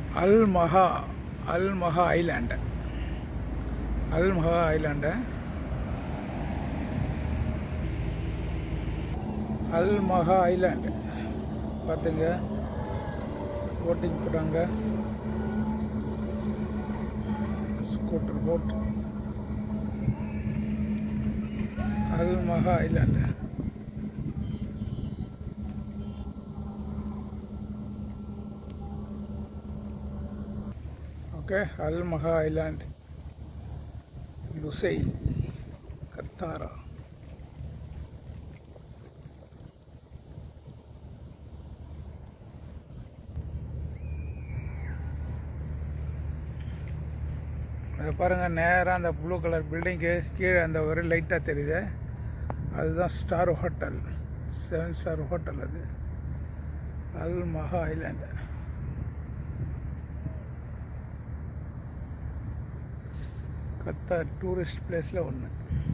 அல் மஹா அல் Maha island அல் Maha island அல் Maha island பார்த்துங்க boating போட்டாங்க scooter boat அல் Maha island okay அல் மஹா island Lusail கத்தாரா அதை பாருங்கள் நேராக அந்த ப்ளூ கலர் பில்டிங்கு கீழே அந்த ஒரு லைட்டாக தெரியுது அதுதான் star hotel seven star hotel அது Al Maha Island Qatar tourist பிளேஸில் ஒன்று